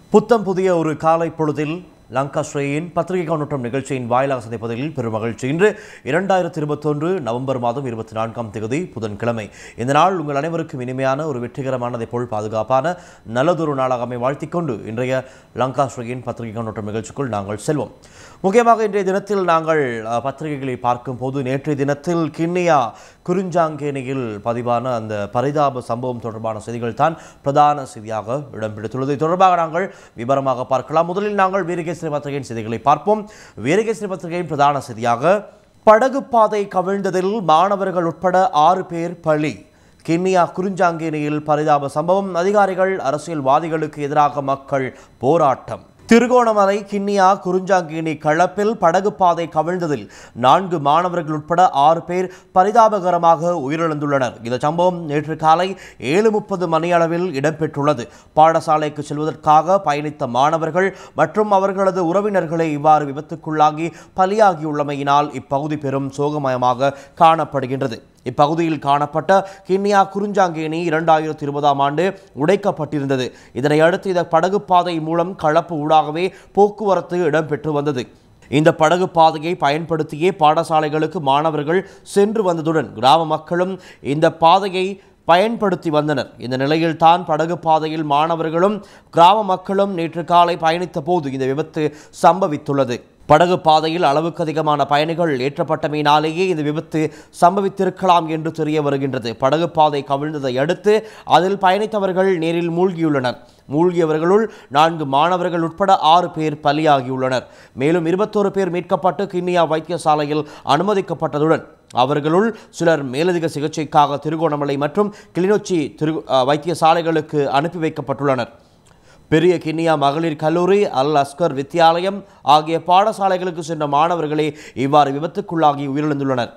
புத்தம் புதிய ஒரு காலை பொழுதில் லங்கா ஸ்ரேயின் பத்திரிகை கண்ணோட்டம் நிகழ்ச்சியின் வாயிலாக சந்திப்பதில் பெரும் மகிழ்ச்சி இன்று இரண்டாயிரத்தி இருபத்தொன்று நவம்பர் மாதம் இருபத்தி நான்காம் தேதி புதன்கிழமை இந்த நாள் உங்கள் அனைவருக்கும் இனிமையான ஒரு வெற்றிகரமானதை போல் பாதுகாப்பான நல்லதொரு நாளாக அமை வாழ்த்திக் கொண்டு இன்றைய லங்கா ஸ்ரீயின் பத்திரிகை கண்ணோட்டம் நிகழ்ச்சிக்குள் நாங்கள் செல்வோம் முக்கியமாக இன்றைய தினத்தில் நாங்கள் அஹ், பத்திரிகைகளை பார்க்கும் போது நேற்றைய தினத்தில் கிண்ணியா குறிஞ்சாங்கேணியில் பதிவான அந்த பரிதாப சம்பவம் தொடர்பான செய்திகள் தான் பிரதான செய்தியாக இடம் பிடித்துள்ளது இது தொடர்பாக நாங்கள் விவரமாக பார்க்கலாம் முதலில் நாங்கள் வீரகேசரி பத்திரிகையின் செய்திகளை பார்ப்போம் வீரகேசரி பத்திரிகையின் பிரதான செய்தியாக படகு பாதை கவிழ்ந்ததில் மாணவர்கள் உட்பட ஆறு பேர் பலி கிண்ணியா குறிஞ்சாங்கேணியில் பரிதாப சம்பவம் அதிகாரிகள் அரசியல்வாதிகளுக்கு எதிராக மக்கள் போராட்டம் திருகோணமலை கிண்ணியா குறிஞ்சாங்கேணி களப்பில் படகு பாதை கவிழ்ந்ததில் நான்கு மாணவர்கள் உட்பட ஆறு பேர் பரிதாபகரமாக உயிரிழந்துள்ளனர் இந்த சம்பவம் நேற்று காலை ஏழு முப்பது மணியளவில் இடம்பெற்றுள்ளது பாடசாலைக்கு செல்வதற்காக பயணித்த மாணவர்கள் மற்றும் அவர்களது உறவினர்களை இவ்வாறு விபத்துக்குள்ளாகி பலியாகியுள்ளமையினால் இப்பகுதி பெரும் சோகமயமாக காணப்படுகின்றது இப்பகுதியில் காணப்பட்ட கிண்ணியா குறிஞ்சாங்கேணி இரண்டாயிரத்தி இருபதாம் ஆண்டு உடைக்கப்பட்டிருந்தது இதனை அடுத்து இந்த படகு பாதை மூலம் களப்பு ஊடாகவே போக்குவரத்து இடம்பெற்று வந்தது இந்த படகு பாதையை பயன்படுத்தியே பாடசாலைகளுக்கு மாணவர்கள் சென்று வந்ததுடன் கிராம மக்களும் இந்த பாதையை பயன்படுத்தி வந்தனர் இந்த நிலையில் தான் படகு பாதையில் மாணவர்களும் கிராம மக்களும் நேற்று காலை பயணித்த போது இந்த விபத்து சம்பவித்துள்ளது படகு பாதையில் அளவுக்கு அதிகமான பயணிகள் ஏற்றப்பட்டமையினாலேயே இந்த விபத்து சம்பவித்திருக்கலாம் என்று தெரிய வருகின்றது படகு பாதை கவிழ்ந்ததை அடுத்து அதில் பயணித்தவர்கள் நீரில் மூழ்கியுள்ளனர் மூழ்கியவர்களுள் நான்கு மாணவர்கள் உட்பட ஆறு பேர் பலியாகியுள்ளனர் மேலும் இருபத்தோரு பேர் மீட்கப்பட்டு கிண்ணியா வைத்தியசாலையில் அனுமதிக்கப்பட்டதுடன் அவர்களுள் சிலர் மேலதிக சிகிச்சைக்காக திருகோணமலை மற்றும் கிளிநொச்சி திரு அஹ், வைத்தியசாலைகளுக்கு அனுப்பி வைக்கப்பட்டுள்ளனர் பெரிய கிண்ணியா மகளிர் கல்லூரி அல் அஸ்கர் வித்தியாலயம் ஆகிய பாடசாலைகளுக்கு சென்ற மாணவர்களே இவ்வாறு விபத்துக்குள்ளாகி உயிரிழந்துள்ளனர்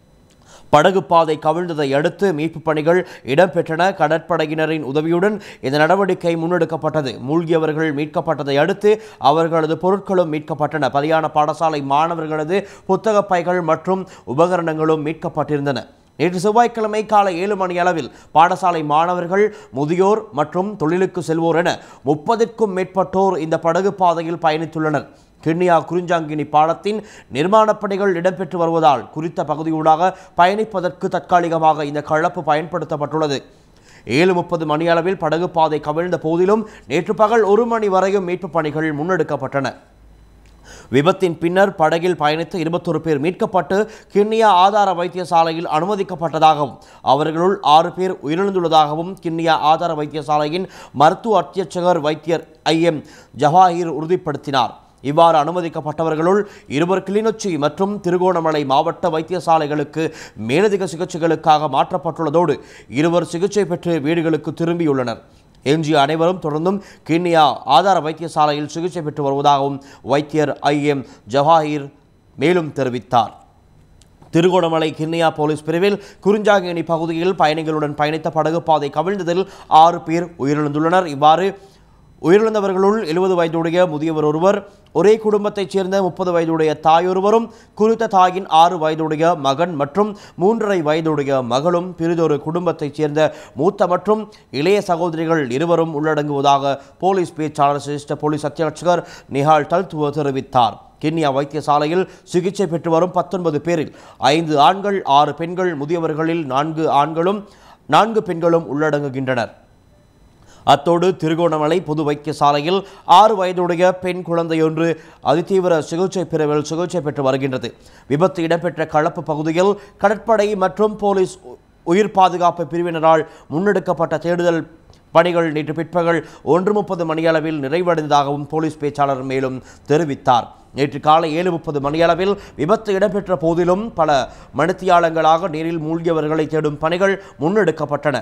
படகு பாதை கவிழ்ந்ததை அடுத்து மீட்புப் பணிகள் இடம்பெற்றன கடற்படையினரின் உதவியுடன் இந்த நடவடிக்கை முன்னெடுக்கப்பட்டது மூழ்கியவர்கள் மீட்கப்பட்டதை அடுத்து அவர்களது பொருட்களும் மீட்கப்பட்டன பலியான பாடசாலை மாணவர்களது புத்தகப் பைகள் மற்றும் உபகரணங்களும் மீட்கப்பட்டிருந்தன நேற்று செவ்வாய்க்கிழமை காலை ஏழு மணி அளவில் பாடசாலை மாணவர்கள் முதியோர் மற்றும் தொழிலுக்கு செல்வோர் என முப்பதிற்கும் மேற்பட்டோர் இந்த படகு பாதையில் பயணித்துள்ளனர் கிண்ணியா குறிஞ்சாங்கினி பாலத்தின் நிர்மாணப் பணிகள் இடம்பெற்று வருவதால் குறித்த பகுதியூடாக பயணிப்பதற்கு தற்காலிகமாக இந்த கலப்பு பயன்படுத்தப்பட்டுள்ளது ஏழு முப்பது மணியளவில் படகு பாதை கவிழ்ந்த போதிலும் நேற்று பகல் ஒரு மணி வரையும் மீட்புப் பணிகள் முன்னெடுக்கப்பட்டன விபத்தின் பின்னர் படகில் பயணித்த இருபத்தொரு பேர் மீட்கப்பட்டு கிண்ணியா ஆதார வைத்தியசாலையில் அனுமதிக்கப்பட்டதாகவும் அவர்களுள் ஆறு பேர் உயிரிழந்துள்ளதாகவும் கிண்ணியா ஆதார வைத்தியசாலையின் மருத்துவ அத்தியட்சகர் வைத்தியர் ஐ எம் ஜவாஹீர் உறுதிப்படுத்தினார் இவ்வாறு அனுமதிக்கப்பட்டவர்களுள் இருவர் கிளிநொச்சி மற்றும் திருகோணமலை மாவட்ட வைத்தியசாலைகளுக்கு மேலதிக சிகிச்சைகளுக்காக மாற்றப்பட்டுள்ளதோடு இருவர் சிகிச்சை பெற்று வீடுகளுக்கு திரும்பியுள்ளனர் எஞ்சிய அனைவரும் தொடர்ந்தும் கிண்ணியா ஆதார வைத்தியசாலையில் சிகிச்சை பெற்று வருவதாகவும் வைத்தியர் ஐ எம் ஜவாஹீர் மேலும் தெரிவித்தார் திருகோணமலை கிண்ணியா போலீஸ் பிரிவில் குறிஞ்சாங்கேணி பகுதியில் பயணிகளுடன் பயணித்த படகு பாதை கவிழ்ந்ததில் ஆறு பேர் உயிரிழந்துள்ளனர் இவ்வாறு உயிரிழந்தவர்களுள் எழுபது வயதுடைய முதியவர் ஒருவர் ஒரே குடும்பத்தைச் சேர்ந்த முப்பது வயதுடைய தாயொருவரும் குறித்த தாயின் ஆறு வயதுடைய மகன் மற்றும் மூன்றரை வயதுடைய மகளும் பிறிதொரு குடும்பத்தைச் சேர்ந்த மூத்த மற்றும் இளைய சகோதரிகள் இருவரும் உள்ளடங்குவதாக போலீஸ் பேச்சாளர் சிரேஷ்ட போலீஸ் அத்தியட்சகர் நிஹால் தல்துவ தெரிவித்தார் கிண்ணியா வைத்தியசாலையில் சிகிச்சை பெற்று வரும் பத்தொன்பது பேரில் ஐந்து ஆண்கள் ஆறு பெண்கள் முதியவர்களில் நான்கு ஆண்களும் நான்கு பெண்களும் உள்ளடங்குகின்றனர் அத்தோடு திருகோணமலை பொது வைத்தியசாலையில் ஆறு வயதுடைய பெண் குழந்தையொன்று அதிதீவிர சிகிச்சை பிரிவில் சிகிச்சை பெற்று வருகின்றது விபத்து இடம்பெற்ற களப்பு பகுதியில் கடற்படை மற்றும் போலீஸ் உ- உயிர் பாதுகாப்பு பிரிவினரால் முன்னெடுக்கப்பட்ட தேடுதல் பணிகள் நேற்று பிற்பகல் ஒன்று முப்பது மணியளவில் நிறைவடைந்ததாகவும் போலீஸ் பேச்சாளர் மேலும் தெரிவித்தார் நேற்று காலை ஏழு முப்பது மணியளவில் விபத்து இடம்பெற்ற போதிலும் பல மணித்தியாலங்களாக நீரில் மூழ்கியவர்களை தேடும் பணிகள் முன்னெடுக்கப்பட்டன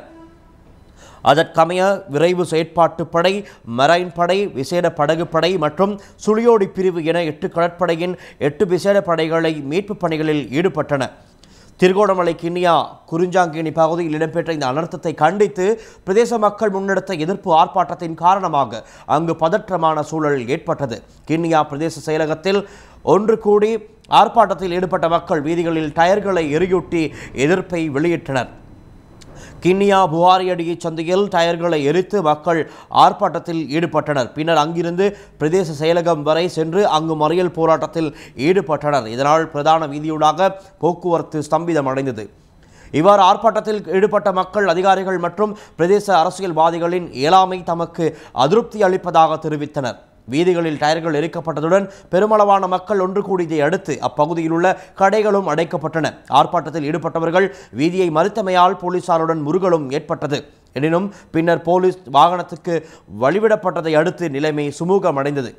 அதற்கமைய விரைவு செயற்பாட்டு படை மரைன் படை விசேட படகு படை மற்றும் சுழியோடி பிரிவு என எட்டு கடற்படையின் எட்டு விசேட படைகளை மீட்புப் பணிகளில் ஈடுபட்டன திருகோணமலை கிண்ணியா குறிஞ்சாங்கேணி பகுதியில் இடம்பெற்ற இந்த அனர்த்தத்தை கண்டித்து பிரதேச மக்கள் முன்னெடுத்த எதிர்ப்பு ஆர்ப்பாட்டத்தின் காரணமாக அங்கு பதற்றமான சூழல் ஏற்பட்டது கிண்ணியா பிரதேச செயலகத்தில் ஒன்று கூடி ஆர்ப்பாட்டத்தில் ஈடுபட்ட மக்கள் வீதிகளில் டயர்களை எரியூட்டி எதிர்ப்பை வெளியிட்டனர் கிண்ணியா புகாரியடியை சந்தையில் டயர்களை எரித்து மக்கள் ஆர்ப்பாட்டத்தில் ஈடுபட்டனர் பின்னர் அங்கிருந்து பிரதேச செயலகம் வரை சென்று அங்கு மறியல் போராட்டத்தில் ஈடுபட்டனர் இதனால் பிரதான வீதியூடாக போக்குவரத்து ஸ்தம்பிதமடைந்தது இவ்வாறு ஆர்ப்பாட்டத்தில் ஈடுபட்ட மக்கள் அதிகாரிகள் மற்றும் பிரதேச அரசியல்வாதிகளின் இயலாமை தமக்கு அதிருப்தி அளிப்பதாக தெரிவித்தனர் வீதிகளில் டயர்கள் எரிக்கப்பட்டதுடன் பெருமளவான மக்கள் ஒன்று கூடியதை அடுத்து அப்பகுதியில் உள்ள கடைகளும் அடைக்கப்பட்டன ஆர்ப்பாட்டத்தில் ஈடுபட்டவர்கள் வீதியை மறுத்தமையால் போலீசாருடன் முருகலும் ஏற்பட்டது எனினும் பின்னர் போலீஸ் வாகனத்துக்கு வழிவிடப்பட்டதை அடுத்து நிலைமை சுமூகமடைந்தது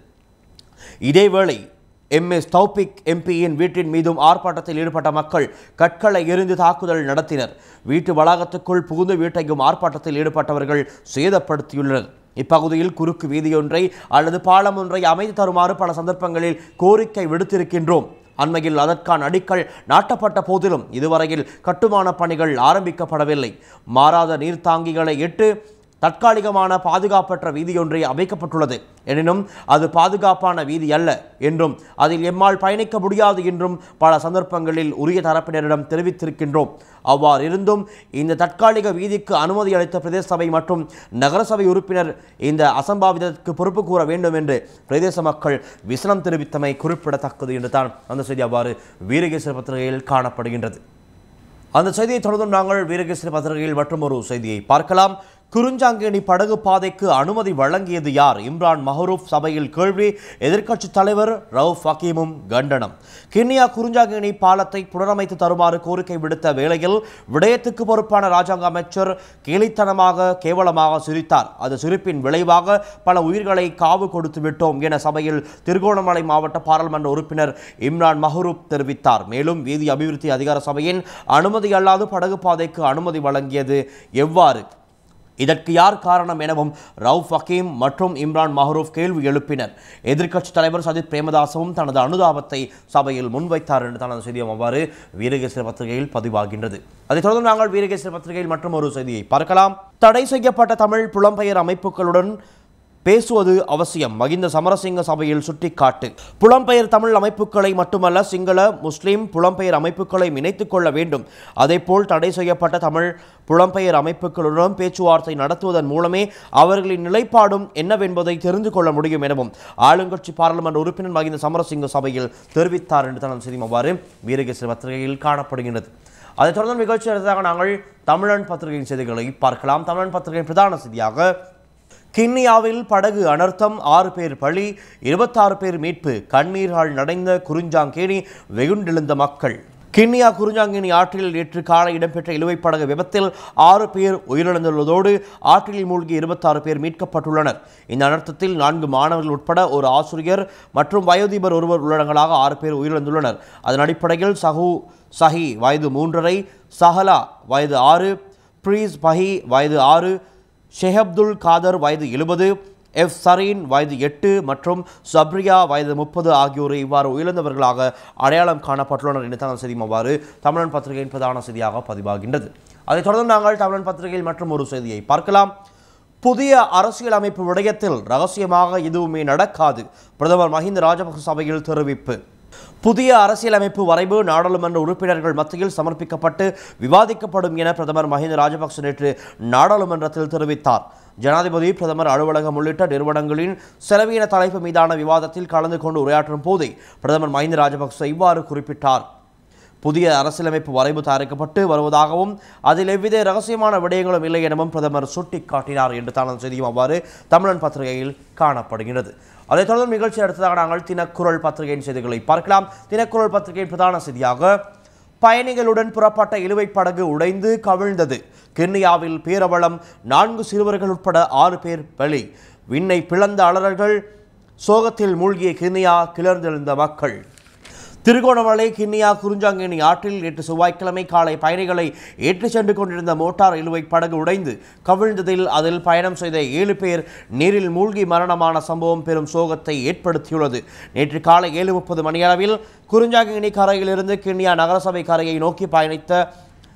இதேவேளை எம் எஸ் தௌபிக் எம்பியின் வீட்டின் மீதும் ஆர்ப்பாட்டத்தில் ஈடுபட்ட மக்கள் கற்களை எரிந்து தாக்குதல் நடத்தினர் வீட்டு வளாகத்துக்குள் புகுந்து வீட்டையும் ஆர்ப்பாட்டத்தில் ஈடுபட்டவர்கள் சேதப்படுத்தியுள்ளனர் இப்பகுதியில் குறுக்கு வீதியொன்றை அல்லது பாலம் ஒன்றை அமைத்து தருமாறு பல சந்தர்ப்பங்களில் கோரிக்கை விடுத்திருக்கின்றோம் அண்மையில் அதற்கான அடிக்கல் நாட்டப்பட்ட போதிலும் இதுவரையில் கட்டுமான பணிகள் ஆரம்பிக்கப்படவில்லை மாறாத நீர்த்தாங்கிகளை இட்டு தற்காலிகமான பாதுகாப்பற்ற வீதியொன்றை அமைக்கப்பட்டுள்ளது எனினும் அது பாதுகாப்பான வீதி அல்ல என்றும் அதில் எம்மால் பயணிக்க முடியாது என்றும் பல சந்தர்ப்பங்களில் உரிய தரப்பினரிடம் தெரிவித்திருக்கின்றோம் அவ்வாறு இருந்தும் இந்த தற்காலிக வீதிக்கு அனுமதி அளித்த பிரதேச சபை மற்றும் நகரசபை உறுப்பினர் இந்த அசம்பாவிதத்துக்கு பொறுப்பு கூற வேண்டும் என்று பிரதேச மக்கள் விசனம் தெரிவித்தமை குறிப்பிடத்தக்கது என்று தான் அந்த செய்தி அவ்வாறு வீரகேசர பத்திரிகையில் காணப்படுகின்றது அந்த செய்தியை தொடர்ந்து நாங்கள் வீரகேசரி பத்திரிகையில் மற்றும் ஒரு செய்தியை பார்க்கலாம் குறிஞ்சாங்கேணி படகு பாதைக்கு அனுமதி வழங்கியது யார் இம்ரான் மஹரூப் சபையில் கேள்வி எதிர்க்கட்சித் தலைவர் ரவுஃப் ஹக்கீமும் கண்டனம் கிண்ணியா குறிஞ்சாங்கேணி பாலத்தை புனரமைத்து தருமாறு கோரிக்கை விடுத்த வேளையில் விடயத்துக்கு பொறுப்பான ராஜாங்க அமைச்சர் கேலித்தனமாக கேவலமாக சிரித்தார் அது சிரிப்பின் விளைவாக பல உயிர்களை காவு கொடுத்து விட்டோம் என சபையில் திருகோணமலை மாவட்ட பாராளுமன்ற உறுப்பினர் இம்ரான் மஹரூப் தெரிவித்தார் மேலும் வீதி அபிவிருத்தி அதிகார சபையின் அனுமதி அல்லாது படகு பாதைக்கு அனுமதி வழங்கியது எவ்வாறு இதற்கு யார் காரணம் எனவும் ரவுஃப் ஹக்கீம் மற்றும் இம்ரான் மஹரூப் கேள்வி எழுப்பினர் எதிர்க்கட்சித் தலைவர் சஜித் பிரேமதாசவும் தனது அனுதாபத்தை சபையில் முன்வைத்தார் என்று தனது செய்தியும் அவ்வாறு வீரகேசரி பத்திரிகையில் பதிவாகின்றது அதைத் தொடர்ந்து நாங்கள் வீரகேசரி பத்திரிகையில் மற்றும் ஒரு செய்தியை பார்க்கலாம் தடை செய்யப்பட்ட தமிழ் புலம்பெயர் அமைப்புகளுடன் பேசுவது அவசியம் மகிந்த சமரசிங்க சபையில் சுட்டிக்காட்டு புலம்பெயர் தமிழ் அமைப்புகளை மட்டுமல்ல சிங்கள முஸ்லிம் புலம்பெயர் அமைப்புகளை இணைத்துக் கொள்ள வேண்டும் அதேபோல் தடை செய்யப்பட்ட தமிழ் புலம்பெயர் அமைப்புகளுடன் பேச்சுவார்த்தை நடத்துவதன் மூலமே அவர்களின் நிலைப்பாடும் என்னவென்பதை தெரிந்து கொள்ள முடியும் எனவும் ஆளுங்கட்சி பாராளுமன்ற உறுப்பினர் மகிந்த சமரசிங்க சபையில் தெரிவித்தார் என்று தனது செய்தி அவ்வாறு வீரகேசரி பத்திரிகையில் காணப்படுகின்றது அதைத் தொடர்ந்து நிகழ்ச்சி அடுத்ததாக நாங்கள் தமிழன் பத்திரிகையின் செய்திகளை பார்க்கலாம் தமிழன் பத்திரிகையின் பிரதான செய்தியாக கிண்ணியாவில் படகு அனர்த்தம் ஆறு பேர் பலி இருபத்தாறு பேர் மீட்பு கண்ணீரால் நடைந்த குறிஞ்சாங்கேணி வெகுண்டெழுந்த மக்கள் கிண்ணியா குறிஞ்சாங்கேணி ஆற்றில் நேற்று காலை இடம்பெற்ற இழுவைப் படகு விபத்தில் ஆறு பேர் உயிரிழந்துள்ளதோடு ஆற்றில் மூழ்கி இருபத்தாறு பேர் மீட்கப்பட்டுள்ளனர் இந்த அனர்த்தத்தில் நான்கு மாணவர்கள் உட்பட ஒரு ஆசிரியர் மற்றும் வயோதிபர் ஒருவர் உள்ளடங்கலாக ஆறு பேர் உயிரிழந்துள்ளனர் அதன் அடிப்படையில் சஹு சஹி வயது மூன்றரை சஹலா வயது ஆறு ப்ரீஸ் பஹி வயது ஆறு ஷெஹப்துல் காதர் வயது எழுபது எஃப் சரீன் வயது எட்டு மற்றும் சப்ரியா வயது முப்பது ஆகியோரை இவ்வாறு உயிரிழந்தவர்களாக அடையாளம் காணப்பட்டுள்ளனர் என்று தான் செய்தியும் அவ்வாறு தமிழன் பத்திரிகையின் பிரதான செய்தியாக பதிவாகின்றது அதைத் தொடர்ந்து நாங்கள் தமிழன் பத்திரிகையில் மற்றும் ஒரு செய்தியை பார்க்கலாம் புதிய அரசியலமைப்பு விடயத்தில் ரகசியமாக எதுவுமே நடக்காது பிரதமர் மஹிந்த ராஜபக்ச சபையில் தெரிவிப்பு புதிய அரசியலமைப்பு வரைவு நாடாளுமன்ற உறுப்பினர்கள் மத்தியில் சமர்ப்பிக்கப்பட்டு விவாதிக்கப்படும் என பிரதமர் மஹிந்த ராஜபக்ச நேற்று நாடாளுமன்றத்தில் தெரிவித்தார் ஜனாதிபதி பிரதமர் அலுவலகம் உள்ளிட்ட நிறுவனங்களின் செலவீன தலைப்பு மீதான விவாதத்தில் கலந்து கொண்டு உரையாற்றும் போதே பிரதமர் மஹிந்த ராஜபக்ச இவ்வாறு குறிப்பிட்டார் புதிய அரசியலமைப்பு வரைவு தயாரிக்கப்பட்டு வருவதாகவும் அதில் எவ்வித ரகசியமான விடயங்களும் இல்லை எனவும் பிரதமர் சுட்டிக்காட்டினார் என்று தனது செய்தியும் அவ்வாறு தமிழன் பத்திரிகையில் காணப்படுகிறது அதைத் தொடர்ந்து நிகழ்ச்சி அடுத்ததாக நாங்கள் தினக்குரல் பத்திரிகையின் செய்திகளை பார்க்கலாம் தினக்குரல் பத்திரிகையின் பிரதான செய்தியாக பயணிகளுடன் புறப்பட்ட இழுவைப் படகு உடைந்து கவிழ்ந்தது கென்னியாவில் பேரவளம் நான்கு சிறுவர்கள் உட்பட ஆறு பேர் பலி விண்ணை பிளந்த அலறல்கள் சோகத்தில் மூழ்கிய கிண்ணியா கிளர்ந்தெழுந்த மக்கள் திருகோணமலை கிண்ணியா குறிஞ்சாங்கேணி ஆற்றில் நேற்று செவ்வாய்க்கிழமை காலை பயணிகளை ஏற்றிச் சென்று கொண்டிருந்த மோட்டார் இழுவை படகு உடைந்து கவிழ்ந்ததில் அதில் பயணம் செய்த ஏழு பேர் நீரில் மூழ்கி மரணமான சம்பவம் பெரும் சோகத்தை ஏற்படுத்தியுள்ளது நேற்று காலை ஏழு முப்பது மணியளவில் குறிஞ்சாங்கேணி கரையிலிருந்து கிண்ணியா நகரசபை கரையை நோக்கி பயணித்த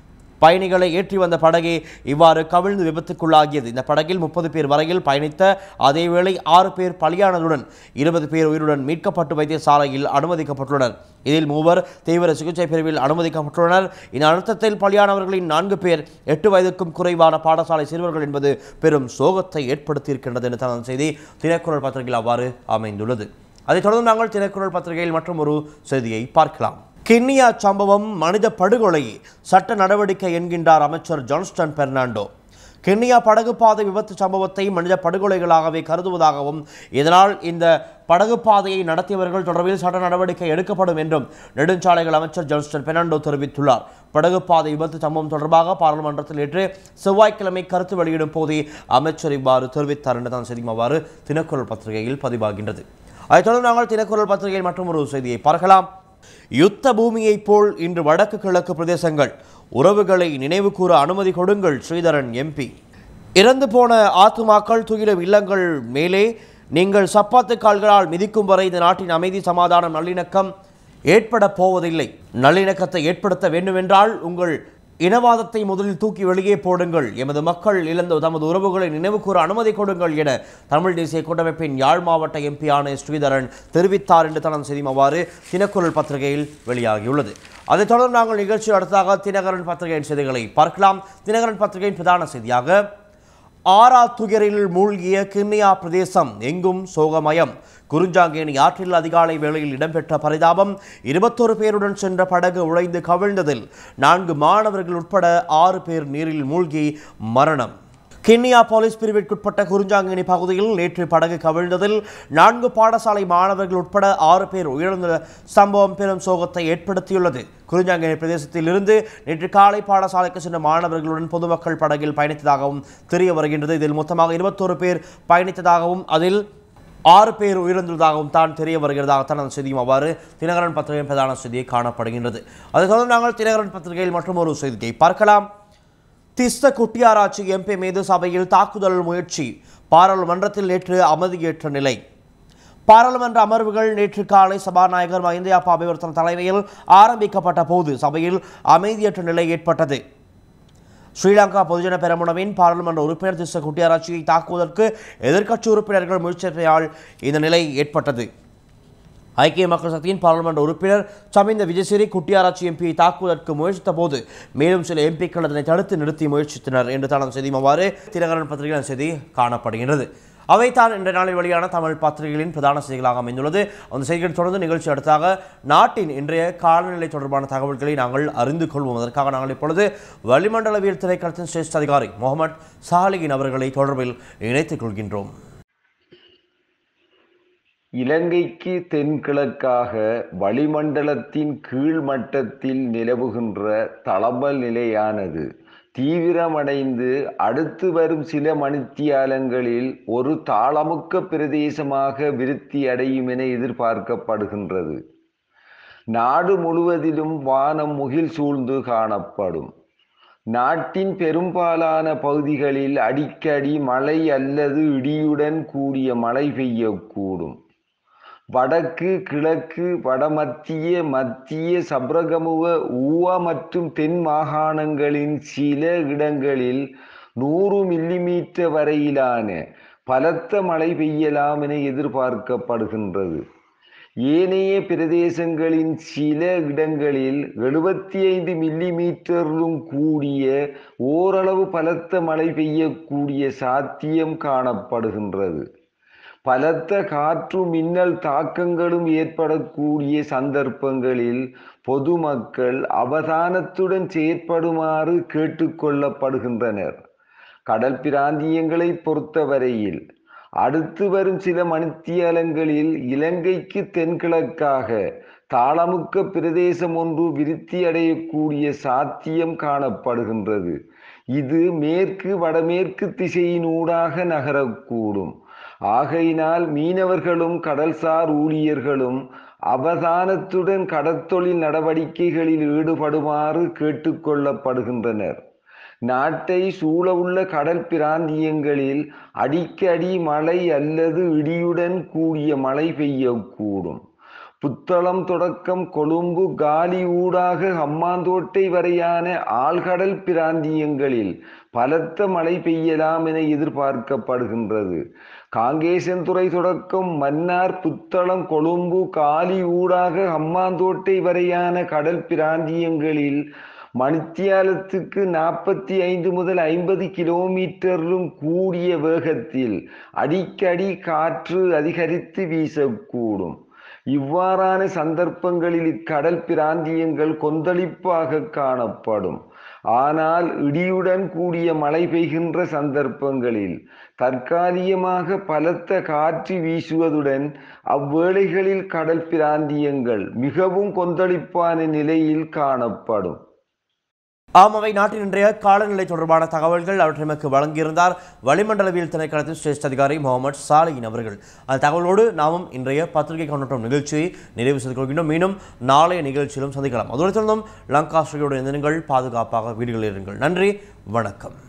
பயணிகளை ஏற்றி வந்த படகே இவ்வாறு கவிழ்ந்து விபத்துக்குள்ளாகியது இந்த படகில் முப்பது பேர் வரையில் பயணித்த அதேவேளை ஆறு பேர் பலியானதுடன் இருபது பேர் உயிருடன் மீட்கப்பட்டு வைத்தியசாலையில் அனுமதிக்கப்பட்டுள்ளனர் இதில் மூவர் தீவிர சிகிச்சை பிரிவில் அனுமதிக்கப்பட்டுள்ளனர் இந்த அழுத்தத்தில் பலியானவர்களின் நான்கு பேர் எட்டு வயதுக்கும் குறைவான பாடசாலை சிறுவர்கள் என்பது பெரும் சோகத்தை ஏற்படுத்தியிருக்கின்றது என்று தனது செய்தி தினக்குரல் பத்திரிகையில் அவ்வாறு அமைந்துள்ளது அதைத் தொடர்ந்து நாங்கள் தினக்குரல் பத்திரிகையில் மற்றும் ஒரு செய்தியை பார்க்கலாம் கிண்ணியா சம்பவம் மனித படுகொலை சட்ட நடவடிக்கை என்கின்றார் அமைச்சர் ஜான்ஸ்டன் பெர்னாண்டோ கென்னியா படகு பாதை விபத்து சம்பவத்தை மனித படுகொலைகளாகவே கருதுவதாகவும் இதனால் இந்த படகு பாதையை நடத்தியவர்கள் தொடர்பில் சட்ட நடவடிக்கை எடுக்கப்படும் என்றும் நெடுஞ்சாலைகள் அமைச்சர் ஜான்ஸ்டன் பெர்னாண்டோ தெரிவித்துள்ளார் படகு பாதை விபத்து சம்பவம் தொடர்பாக பாராளுமன்றத்தில் நேற்று செவ்வாய்க்கிழமை கருத்து வெளியிடும் போதே அமைச்சர் இவ்வாறு தெரிவித்தார் என்று தான் செய்தி அவ்வாறு தினக்குரல் பத்திரிகையில் பதிவாகின்றது அதைத் தொடர்ந்து நாங்கள் தினக்குரல் பத்திரிகையில் மற்றும் ஒரு செய்தியை பார்க்கலாம் யுத்த பூமியைப் போல் இன்று வடக்கு கிழக்கு பிரதேசங்கள் உறவுகளை நினைவு கூற அனுமதி கொடுங்கள் ஸ்ரீதரன் எம்பி இறந்து போன ஆத்துமாக்கள் துயிலும் இல்லங்கள் மேலே நீங்கள் சப்பாத்து கால்களால் மிதிக்கும் வரை இந்த நாட்டின் அமைதி சமாதானம் நல்லிணக்கம் ஏற்பட போவதில்லை நல்லிணக்கத்தை ஏற்படுத்த வேண்டுமென்றால் உங்கள் இனவாதத்தை முதலில் தூக்கி வெளியே போடுங்கள் எமது மக்கள் இழந்த தமது உறவுகளை நினைவு கூற அனுமதி கொடுங்கள் என தமிழ் தேசிய கூட்டமைப்பின் யாழ் மாவட்ட எம்பியான ஸ்ரீதரன் தெரிவித்தார் என்று தனது செய்தி அவ்வாறு தினக்குரல் பத்திரிகையில் வெளியாகியுள்ளது அதைத் தொடர்ந்து நாங்கள் நிகழ்ச்சி அடுத்ததாக தினகரன் பத்திரிகையின் செய்திகளை பார்க்கலாம் தினகரன் பத்திரிகையின் பிரதான செய்தியாக ஆறா துயரில் மூழ்கிய கிண்ணியா பிரதேசம் எங்கும் சோகமயம் குறிஞ்சாங்கேணி ஆற்றில் அதிகாலை வேளையில் இடம்பெற்ற பரிதாபம் இருபத்தொரு பேருடன் சென்ற படகு உழைந்து கவிழ்ந்ததில் நான்கு மாணவர்கள் உட்பட ஆறு பேர் நீரில் மூழ்கி மரணம் கிண்ணியா போலீஸ் பிரிவிற்குட்பட்ட குறிஞ்சாங்கேணி பகுதியில் நேற்று படகு கவிழ்ந்ததில் நான்கு பாடசாலை மாணவர்கள் உட்பட ஆறு பேர் உயிரிழந்த சம்பவம் பெரும் சோகத்தை ஏற்படுத்தியுள்ளது குறிஞ்சாங்கேணி பிரதேசத்தில் இருந்து நேற்று காலை பாடசாலைக்கு சென்ற மாணவர்களுடன் பொதுமக்கள் படகில் பயணித்ததாகவும் தெரிய வருகின்றது இதில் மொத்தமாக இருபத்தோரு பேர் பயணித்ததாகவும் அதில் ஆறு பேர் உயிரிழந்ததாகவும் தான் தெரிய வருகிறதாகத்தான் அந்த செய்தியும் அவ்வாறு தினகரன் பத்திரிகையின் பிரதான செய்தியை காணப்படுகின்றது அதைத் தொடர்ந்து நாங்கள் தினகரன் பத்திரிகையில் மற்றும் ஒரு செய்தியை பார்க்கலாம் திஸ்த குட்டியாராட்சி எம்பி மீது சபையில் தாக்குதல் முயற்சி பாராளுமன்றத்தில் நேற்று அமைதியேற்ற நிலை பாராளுமன்ற அமர்வுகள் நேற்று காலை சபாநாயகர் மஹிந்தயாப்பா அபிவர்த்தன தலைமையில் ஆரம்பிக்கப்பட்ட போது சபையில் அமைதியற்ற நிலை ஏற்பட்டது ஸ்ரீலங்கா பொதுஜன பெரமுனவின் பாராளுமன்ற உறுப்பினர் திஸ்ஸ குட்டியாராட்சியை தாக்குவதற்கு எதிர்க்கட்சி உறுப்பினர்கள் முயற்சியால் இந்த நிலை ஏற்பட்டது ஐக்கிய மக்கள் சக்தியின் பாராளுமன்ற உறுப்பினர் சமிந்த விஜயசிறி குட்டியாராட்சி எம்பியை தாக்குவதற்கு முயற்சித்த போது மேலும் சில எம்பிக்கள் அதனை தடுத்து நிறுத்தி முயற்சித்தனர் என்று தான் செய்தி அவ்வாறு தினகரன் பத்திரிகையின் செய்தி காணப்படுகின்றது அவைதான் இன்ற நாளில் வெளியான தமிழ் பத்திரிகைகளின் பிரதான செய்திகளாக அமைந்துள்ளது அந்த செய்திகள் தொடர்ந்து நிகழ்ச்சி அடுத்தாக நாட்டின் இன்றைய காலநிலை தொடர்பான தகவல்களை நாங்கள் அறிந்து கொள்வோம் அதற்காக நாங்கள் இப்பொழுது வளிமண்டலவியல் திணைக்களத்தின் சிரேஷ்ட அதிகாரி முகமது சாலிகின் அவர்களை தொடர்பில் இணைத்துக் கொள்கின்றோம் இலங்கைக்கு தென்கிழக்காக வளிமண்டலத்தின் கீழ்மட்டத்தில் நிலவுகின்ற தளபல் நிலையானது தீவிரமடைந்து அடுத்து வரும் சில மணித்தியாலங்களில் ஒரு தாளமுக்க பிரதேசமாக விருத்தி அடையும் என எதிர்பார்க்கப்படுகின்றது நாடு முழுவதிலும் வானம் முகில் சூழ்ந்து காணப்படும் நாட்டின் பெரும்பாலான பகுதிகளில் அடிக்கடி மழை அல்லது இடியுடன் கூடிய மழை பெய்யக்கூடும் வடக்கு கிழக்கு வடமத்திய மத்திய சப்ரகமுவ ஊவா மற்றும் தென் மாகாணங்களின் சில இடங்களில் நூறு மில்லிமீட்டர் வரையிலான பலத்த மழை பெய்யலாம் என எதிர்பார்க்கப்படுகின்றது ஏனைய பிரதேசங்களின் சில இடங்களில் எழுபத்தி ஐந்து மில்லிமீட்டரிலும் கூடிய ஓரளவு பலத்த மழை பெய்யக்கூடிய சாத்தியம் காணப்படுகின்றது பலத்த காற்று மின்னல் தாக்கங்களும் ஏற்படக்கூடிய சந்தர்ப்பங்களில் பொதுமக்கள் அவதானத்துடன் செயற்படுமாறு கேட்டுக்கொள்ளப்படுகின்றனர் கடல் பிராந்தியங்களை பொறுத்தவரையில் அடுத்து வரும் சில மணித்தியாலங்களில் இலங்கைக்கு தென்கிழக்காக தாளமுக்க பிரதேசம் ஒன்று விருத்தி அடையக்கூடிய சாத்தியம் காணப்படுகின்றது இது மேற்கு வடமேற்கு திசையினூடாக நகரக்கூடும் ஆகையினால் மீனவர்களும் கடல்சார் ஊழியர்களும் அவதானத்துடன் கடற்தொழில் நடவடிக்கைகளில் ஈடுபடுமாறு கேட்டுக்கொள்ளப்படுகின்றனர் நாட்டை சூழவுள்ள கடல் பிராந்தியங்களில் அடிக்கடி மழை அல்லது இடியுடன் கூடிய மழை பெய்யக்கூடும் புத்தளம் தொடக்கம் கொழும்பு காலி ஊடாக ஹம்மாந்தோட்டை வரையான ஆழ்கடல் பிராந்தியங்களில் பலத்த மழை பெய்யலாம் என எதிர்பார்க்கப்படுகின்றது காங்கேசன்துறை தொடக்கம் மன்னார் புத்தளம் கொழும்பு காலி ஊடாக ஹம்மாந்தோட்டை வரையான கடல் பிராந்தியங்களில் மணித்தியாலத்துக்கு நாற்பத்தி ஐந்து முதல் ஐம்பது கிலோமீட்டரிலும் கூடிய வேகத்தில் அடிக்கடி காற்று அதிகரித்து வீசக்கூடும் இவ்வாறான சந்தர்ப்பங்களில் இக்கடல் பிராந்தியங்கள் கொந்தளிப்பாக காணப்படும் ஆனால் இடியுடன் கூடிய மழை பெய்கின்ற சந்தர்ப்பங்களில் தற்காலிகமாக பலத்த காற்று வீசுவதுடன் அவ்வேளைகளில் கடல் பிராந்தியங்கள் மிகவும் கொந்தளிப்பான நிலையில் காணப்படும் ஆம் அவை நாட்டின் இன்றைய காலநிலை தொடர்பான தகவல்கள் அவற்றை நமக்கு வழங்கியிருந்தார் வளிமண்டலவியல் திணைக்களத்தின் சிரேஷ்ட அதிகாரி முகமது சாலியின் அவர்கள் அந்த தகவலோடு நாமும் இன்றைய பத்திரிகை கண்ணோட்டம் நிகழ்ச்சியை நிறைவு செய்து கொள்கின்றோம் மீண்டும் நாளைய நிகழ்ச்சியிலும் சந்திக்கலாம் அதோடு தொடர்ந்தும் லங்காஸ்ரீயோடு இணைந்தீர்கள் பாதுகாப்பாக வீடுகளில் இருங்கள் நன்றி வணக்கம்